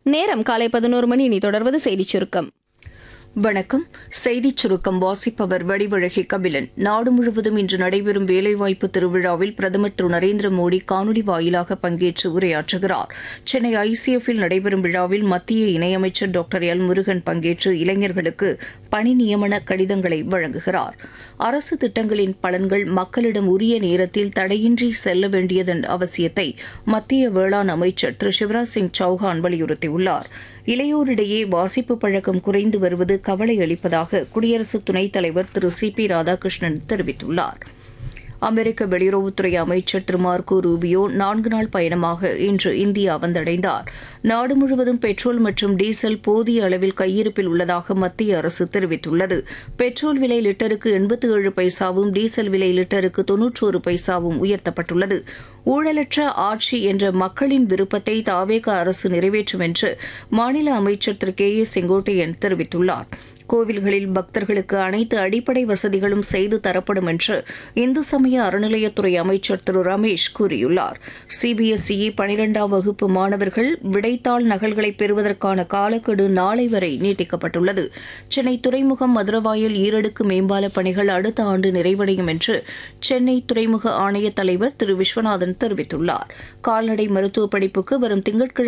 நேரம் காலை பதினோரு மணி இனி தொடர்வது செய்திச் சுருக்கம் வணக்கம் செய்திச் சுருக்கம் வாசிப்பவர் வடிவழகி கபிலன் நாடு முழுவதும் இன்று நடைபெறும் வேலைவாய்ப்பு திருவிழாவில் பிரதமர் திரு நரேந்திர மோடி காணொலி வாயிலாக பங்கேற்று உரையாற்றுகிறார் சென்னை ஐசிஎஃப்பில் நடைபெறும் விழாவில் மத்திய இணையமைச்சர் டாக்டர் எல் முருகன் பங்கேற்று இளைஞர்களுக்கு பணி நியமன கடிதங்களை வழங்குகிறார் அரசு திட்டங்களின் பலன்கள் மக்களிடம் உரிய நேரத்தில் தடையின்றி செல்ல வேண்டியதன் அவசியத்தை மத்திய வேளாண் அமைச்சர் திரு சிவராஜ் சிங் சௌஹான் வலியுறுத்தியுள்ளார் இளையோரிடையே வாசிப்பு பழக்கம் குறைந்து வருவது கவலை அளிப்பதாக குடியரசு துணைத் தலைவர் திரு சி பி ராதாகிருஷ்ணன் தெரிவித்துள்ளார் அமெரிக்க வெளியுறவுத்துறை அமைச்சர் திரு மார்கோ ரூபியோ நான்கு நாள் பயணமாக இன்று இந்தியா வந்தடைந்தார் நாடு முழுவதும் பெட்ரோல் மற்றும் டீசல் போதிய அளவில் கையிருப்பில் உள்ளதாக மத்திய அரசு தெரிவித்துள்ளது பெட்ரோல் விலை லிட்டருக்கு எண்பத்தி ஏழு பைசாவும் டீசல் விலை லிட்டருக்கு தொன்னூற்றோரு பைசாவும் உயர்த்தப்பட்டுள்ளது ஊழலற்ற ஆட்சி என்ற மக்களின் விருப்பத்தை தாவேக அரசு நிறைவேற்றும் என்று மாநில அமைச்சர் திரு கே ஏ செங்கோட்டையன் தெரிவித்துள்ளார் கோவில்களில் பக்தர்களுக்கு அனைத்து அடிப்படை வசதிகளும் செய்து தரப்படும் என்று இந்து சமய அறநிலையத்துறை அமைச்சர் திரு ரமேஷ் கூறியுள்ளார் சிபிஎஸ்இ பனிரெண்டாம் வகுப்பு மாணவர்கள் விடைத்தாள் நகல்களை பெறுவதற்கான காலக்கெடு நாளை வரை நீட்டிக்கப்பட்டுள்ளது சென்னை துறைமுகம் மதுரவாயல் ஈரடுக்கு மேம்பால பணிகள் அடுத்த ஆண்டு நிறைவடையும் என்று சென்னை துறைமுக ஆணைய தலைவர் திரு விஸ்வநாதன் தெரிவித்துள்ளார் கால்நடை மருத்துவ படிப்புக்கு வரும் திங்கட்கிழமை